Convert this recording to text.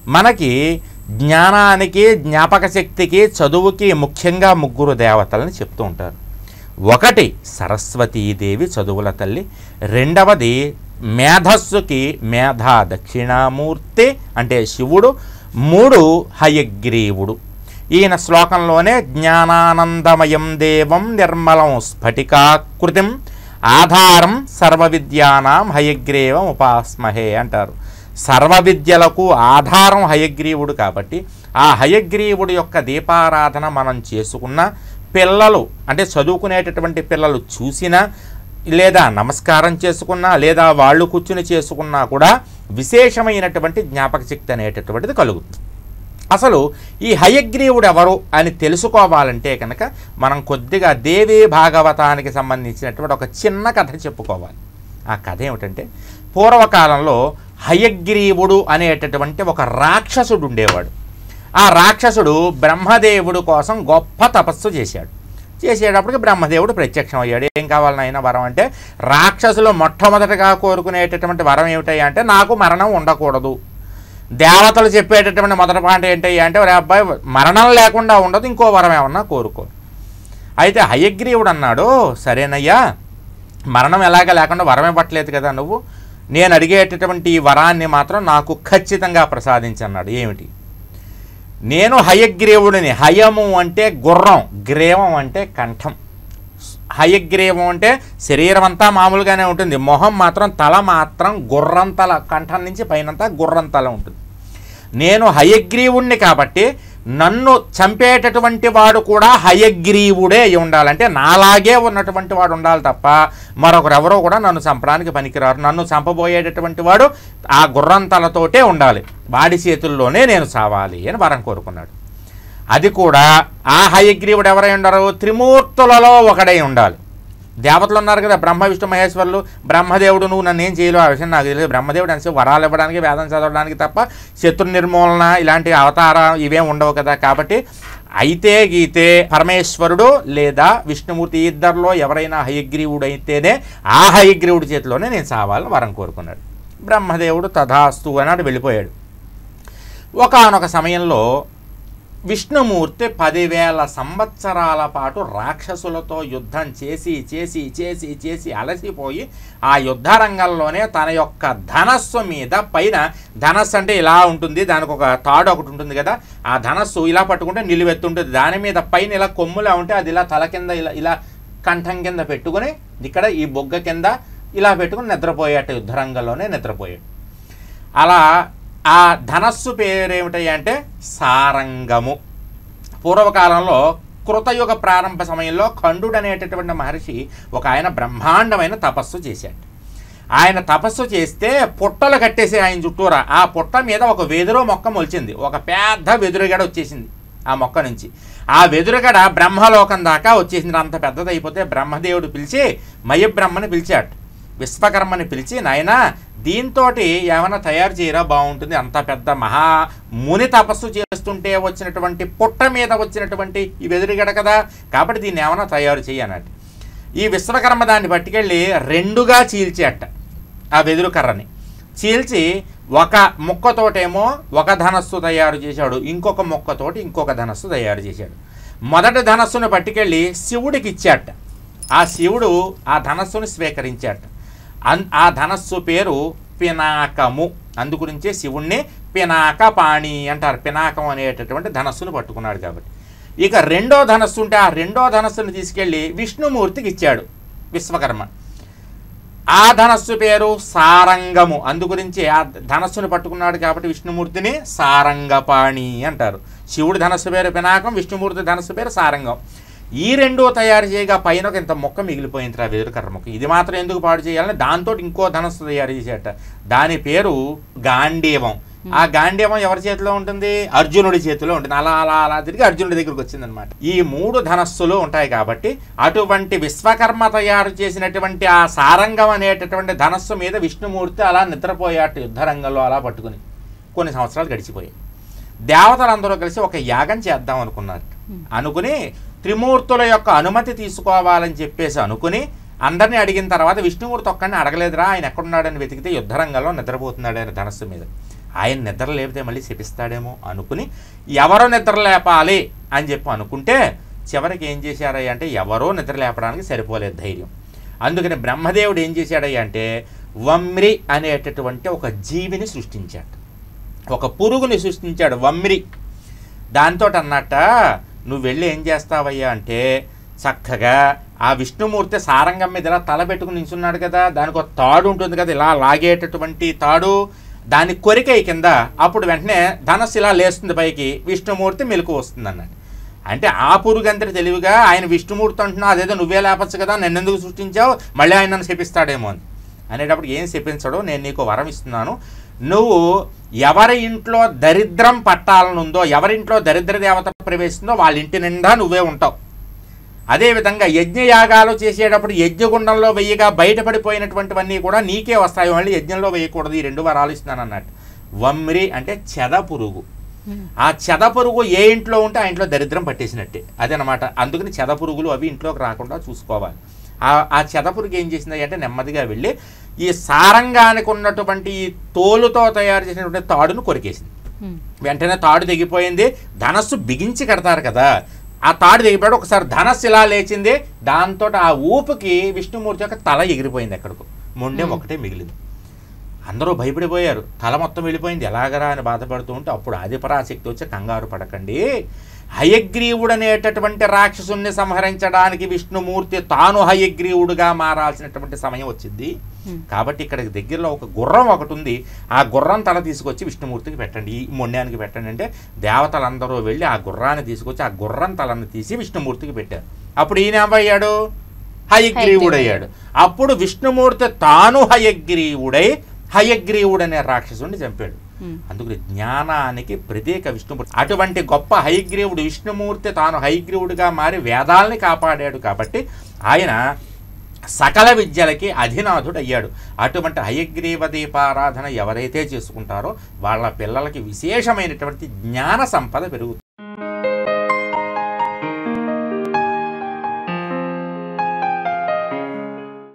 మనకి జ్ఞానానికి జ్ఞాపక శక్తికి చదువుకి ముఖ్యంగా ముగ్గురు దేవతలని చెప్తూ ఉంటారు ఒకటి సరస్వతీదేవి చదువుల తల్లి రెండవది మేధస్సుకి మేధా దక్షిణామూర్తి అంటే శివుడు మూడు హయగ్రీవుడు ఈయన శ్లోకంలోనే జ్ఞానానందమయం దేవం నిర్మలం స్ఫటికాకృతిం ఆధారం సర్వ విద్యానాం హయగ్రీవం ఉపాస్మహే అంటారు సర్వ విద్యలకు ఆధారం హయగ్రీవుడు కాబట్టి ఆ హయగ్రీవుడు యొక్క దీపారాధన మనం చేసుకున్న పిల్లలు అంటే చదువుకునేటటువంటి పిల్లలు చూసినా లేదా నమస్కారం చేసుకున్నా లేదా వాళ్ళు కూర్చుని చేసుకున్నా కూడా విశేషమైనటువంటి జ్ఞాపక శక్తి అనేటటువంటిది కలుగుతుంది అసలు ఈ హయగ్రీవుడు ఎవరు అని తెలుసుకోవాలంటే కనుక మనం కొద్దిగా దేవీ భాగవతానికి సంబంధించినటువంటి ఒక చిన్న కథ చెప్పుకోవాలి ఆ కథ ఏమిటంటే పూర్వకాలంలో హయగ్రీవుడు అనేటటువంటి ఒక రాక్షసుడు ఉండేవాడు ఆ రాక్షసుడు బ్రహ్మదేవుడు కోసం గొప్ప తపస్సు చేశాడు చేసేటప్పటికి బ్రహ్మదేవుడు ప్రత్యక్షం అయ్యాడు ఏం కావాలి నాయన వరం అంటే రాక్షసులు మొట్టమొదటగా కోరుకునేటటువంటి వరం ఏమిటయ్యా అంటే నాకు మరణం ఉండకూడదు దేవతలు చెప్పేటటువంటి మొదటి పాయింట్ ఏంటయ్యా అంటే ఒరే అబ్బాయి మరణం లేకుండా ఉండదు ఇంకో వరం ఏమన్నా కోరుకో అయితే హయగ్రీవుడు అన్నాడు సరేనయ్యా మరణం ఎలాగ లేకుండా వరం ఇవ్వట్లేదు కదా నువ్వు నేను అడిగేటటువంటి ఈ వరాన్ని మాత్రం నాకు ఖచ్చితంగా ప్రసాదించన్నాడు ఏమిటి నేను హయగ్రీవుడిని హయము అంటే గుర్రం గ్రీవం అంటే కంఠం హయగ్రీవం అంటే శరీరం అంతా మామూలుగానే ఉంటుంది మొహం మాత్రం తల మాత్రం గుర్రం తల కంఠం నుంచి పైనంతా గుర్రం తల ఉంటుంది నేను హయగ్రీవుణ్ణి కాబట్టి నన్ను చంపేటటువంటి వాడు కూడా హయగ్రీవుడే అయి ఉండాలంటే నాలాగే ఉన్నటువంటి వాడు ఉండాలి తప్ప మరొకరు ఎవరో కూడా నన్ను చంపడానికి పనికిరారు నన్ను చంపబోయేటటువంటి వాడు ఆ గుర్రం తలతోటే ఉండాలి వాడి చేతుల్లోనే నేను చావాలి అని వరం కోరుకున్నాడు అది కూడా ఆ హయగ్రీవుడు ఎవరై ఉండరు త్రిమూర్తులలో ఒకడై ఉండాలి దేవతలు ఉన్నారు కదా బ్రహ్మ విష్ణు మహేశ్వరులు బ్రహ్మదేవుడు నువ్వు నన్ను ఏం చేయలేవు ఆ విషయం నాకు తెలియదు బ్రహ్మదేవుడు అంటే వరాలు ఇవ్వడానికి వేదం చదవడానికి తప్ప శత్రు నిర్మూలన ఇలాంటి అవతార ఇవేం ఉండవు కదా కాబట్టి అయితే గీతే పరమేశ్వరుడు లేదా విష్ణుమూర్తి ఇద్దరిలో ఎవరైనా హయగ్రీవుడు అయితేనే ఆ హయగ్రీవుడి చేతిలోనే నేను చావాలని వరం కోరుకున్నాడు బ్రహ్మదేవుడు తథాస్తు అన్నాడు వెళ్ళిపోయాడు ఒకానొక సమయంలో విష్ణుమూర్తి పదివేల సంవత్సరాల పాటు రాక్షసులతో యుద్ధం చేసి చేసి చేసి చేసి అలసిపోయి ఆ యుద్ధ రంగంలోనే తన యొక్క ధనస్సు మీద పైన ధనస్సు అంటే ఇలా ఉంటుంది దానికి ఒక తాడు ఒకటి ఉంటుంది కదా ఆ ధనస్సు ఇలా పట్టుకుంటే నిలువెత్తుంటుంది దాని మీద పైన ఇలా కొమ్ములా ఉంటే అది ఇలా తల కింద ఇలా ఇలా కంఠం కింద పెట్టుకుని ఇక్కడ ఈ బొగ్గ కింద ఇలా పెట్టుకుని నిద్రపోయాట యుద్ధ రంగంలోనే నిద్రపోయాడు అలా ఆ ధనస్సు పేరేమిటయ్యా అంటే సారంగము పూర్వకాలంలో కృతయుగ ప్రారంభ సమయంలో ఖండుడు అనేటటువంటి మహర్షి ఒక ఆయన బ్రహ్మాండమైన తపస్సు చేశాడు ఆయన తపస్సు చేస్తే పుట్టలు కట్టేసి ఆయన చుట్టూరా ఆ పుట్ట మీద ఒక వెదురు మొక్క మొలిచింది ఒక పెద్ద వెదురుగడ వచ్చేసింది ఆ మొక్క నుంచి ఆ వెదురుగడ బ్రహ్మలోకం దాకా వచ్చేసింది అంత పెద్దది అయిపోతే బ్రహ్మదేవుడు పిలిచి మయబ్రహ్మని పిలిచాడు విశ్వకర్మని పిలిచి నాయనా దీంతో ఏమైనా తయారు చేయరా బాగుంటుంది అంత పెద్ద మహా ముని తపస్సు చేస్తుంటే వచ్చినటువంటి పుట్ట మీద వచ్చినటువంటి ఈ వెదురుగడ కదా కాబట్టి దీన్ని ఏమైనా తయారు చేయి అన్నట్టు ఈ విశ్వకర్మ దాన్ని పట్టుకెళ్ళి రెండుగా చీల్చేట ఆ వెదురు కర్రని చీల్చి ఒక ముక్కతోటేమో ఒక ధనస్సు తయారు చేశాడు ఇంకొక ముక్కతోటి ఇంకొక ధనస్సు తయారు చేశాడు మొదటి ధనస్సును పట్టుకెళ్ళి శివుడికి ఇచ్చాట ఆ శివుడు ఆ ధనస్సును స్వీకరించాట అన్ ఆ ధనస్సు పేరు పినాకము అందుగురించే శివుణ్ణి పినాకపాణి అంటారు పినాకం అనేటటువంటి ధనస్సును పట్టుకున్నాడు కాబట్టి ఇక రెండో ధనస్సు ఉంటే ఆ రెండో ధనస్సును తీసుకెళ్ళి విష్ణుమూర్తికి ఇచ్చాడు విశ్వకర్మ ఆ ధనస్సు పేరు సారంగము అందుగురించి ఆ ధనస్సును పట్టుకున్నాడు కాబట్టి విష్ణుమూర్తిని సారంగపాణి అంటారు శివుడి ధనస్సు పేరు పినాకం విష్ణుమూర్తి ధనస్సు పేరు సారంగం ఈ రెండు తయారు చేయగా పైన ఒక ఇంత మొక్క మిగిలిపోయింది రా వెదురుకర్ర మొక్క ఇది మాత్రం ఎందుకు పాడు చేయాలని దాంతో ఇంకో ధనస్సు తయారు చేసేట దాని పేరు గాంధీవం ఆ గాంధీవం ఎవరి చేతిలో ఉంటుంది అర్జునుడి చేతిలో ఉంటుంది అలా అలా అలా తిరిగి అర్జునుడి దగ్గరికి వచ్చిందనమాట ఈ మూడు ధనస్సులు ఉంటాయి కాబట్టి అటువంటి విశ్వకర్మ తయారు చేసినటువంటి ఆ సారంగం అనేటటువంటి ధనస్సు మీద విష్ణుమూర్తి అలా నిద్రపోయాట యుద్ధరంగంలో అలా పట్టుకుని కొన్ని సంవత్సరాలు గడిచిపోయాయి దేవతలందరూ కలిసి ఒక యాగం చేద్దాం అనుకున్నారు అనుకుని త్రిమూర్తుల యొక్క అనుమతి తీసుకోవాలని చెప్పేసి అనుకుని అందరినీ అడిగిన తర్వాత విష్ణుమూర్తి ఒక్కడిని అడగలేదురా ఆయన ఎక్కడున్నాడని వెతికితే యుద్ధరంగంలో నిద్రపోతున్నాడు ఆయన ధనస్సు మీద ఆయన నిద్ర లేపితే మళ్ళీ శపిస్తాడేమో అనుకుని ఎవరో నిద్ర లేపాలి అని చెప్పి అనుకుంటే చివరికి ఏం చేశారయ్య అంటే ఎవరో నిద్ర లేపడానికి సరిపోలేదు ధైర్యం అందుకని బ్రహ్మదేవుడు ఏం చేశాడయ్య అంటే వమ్రి అనేటటువంటి ఒక జీవిని సృష్టించాడు ఒక పురుగుని సృష్టించాడు వమ్రి దాంతో అన్నట్ట నువ్వు వెళ్ళి ఏం చేస్తావయ్యా అంటే చక్కగా ఆ విష్ణుమూర్తి సారంగం మీద ఇలా తల పెట్టుకుని నించున్నాడు కదా దానికి ఒక తాడు ఉంటుంది కదా ఇలా లాగేటటువంటి తాడు దాని కొరికై కింద అప్పుడు వెంటనే ధనస్సు ఇలా లేస్తుంది పైకి విష్ణుమూర్తి మెలకు వస్తుంది అన్నాడు అంటే ఆ పురుగు అంతటి తెలివిగా ఆయన విష్ణుమూర్తి అంటున్నావు అదేదో నువ్వే లేపచ్చు కదా నన్ను ఎందుకు సృష్టించావు మళ్ళీ ఆయన నన్ను శపిస్తాడేమో అని అనేటప్పుడు ఏం శపించడు నేను నీకు వరం ఇస్తున్నాను నువ్వు ఎవరి ఇంట్లో దరిద్రం పట్టాలనుందో ఎవరింట్లో దరిద్ర దేవత ప్రవేశిస్తుందో వాళ్ళ ఇంటి నిండా నువ్వే ఉంటావు అదేవిధంగా యజ్ఞయాగాలు చేసేటప్పుడు యజ్ఞగుండంలో వెయ్యగా బయటపడిపోయినటువంటివన్నీ కూడా నీకే వస్తాయి మళ్ళీ యజ్ఞంలో వేయకూడదు ఈ రెండు వరాలు ఇస్తున్నాను అన్నట్టు వమ్రి అంటే చెద పురుగు ఆ చెద పురుగు ఏ ఇంట్లో ఉంటే ఆ ఇంట్లో దరిద్రం పట్టేసినట్టే అదనమాట అందుకని చెద పురుగులు అవి ఇంట్లోకి రాకుండా చూసుకోవాలి ఆ ఆ చెద పురుగు ఏం చేసింది అంటే నెమ్మదిగా వెళ్ళి ఈ సారంగానికి ఉన్నటువంటి ఈ తోలుతో తయారు చేసినటువంటి తాడును కొరికేసింది వెంటనే తాడు తెగిపోయింది ధనస్సు బిగించి కడతారు కదా ఆ తాడు తెగిపోయాడు ఒకసారి ధనస్సు ఇలా లేచింది దాంతో ఆ ఊపుకి విష్ణుమూర్తి యొక్క తల ఎగిరిపోయింది ఎక్కడికో మొండెం ఒకటే మిగిలింది అందరూ భయపడిపోయారు తల మొత్తం వెళ్ళిపోయింది ఎలాగరా అని బాధపడుతూ ఉంటే అప్పుడు ఆదిపరాశక్తి వచ్చి కంగారు పడకండి హయగ్రీవుడు అనేటటువంటి రాక్షసుని సంహరించడానికి విష్ణుమూర్తి తాను హయగ్రీవుడుగా మారాల్సినటువంటి సమయం వచ్చింది కాబట్టి ఇక్కడికి దగ్గరలో ఒక గుర్రం ఒకటి ఉంది ఆ గుర్రం తల తీసుకొచ్చి విష్ణుమూర్తికి పెట్టండి ఈ మొండానికి పెట్టండి అంటే దేవతలందరూ వెళ్ళి ఆ గుర్రాన్ని తీసుకొచ్చి ఆ గుర్రం తలను తీసి విష్ణుమూర్తికి పెట్టారు అప్పుడు ఈయన ఏమయ్యాడు హయగ్రీవుడు అయ్యాడు అప్పుడు విష్ణుమూర్తి తాను హయగ్రీవుడై హయగ్రీవుడు అనే రాక్షసుడిని చంపాడు అందుకని జ్ఞానానికి ప్రత్యేక విష్ణుమూర్తి అటువంటి గొప్ప హైగ్రీవుడు విష్ణుమూర్తి తాను హైగ్రీవుడిగా మారి వేదాల్ని కాపాడాడు కాబట్టి ఆయన సకల విద్యలకి అధినాథుడు అయ్యాడు అటువంటి హయగ్రీవ దీపారాధన ఎవరైతే చేసుకుంటారో వాళ్ళ పిల్లలకి విశేషమైనటువంటి జ్ఞాన సంపద పెరుగుతుంది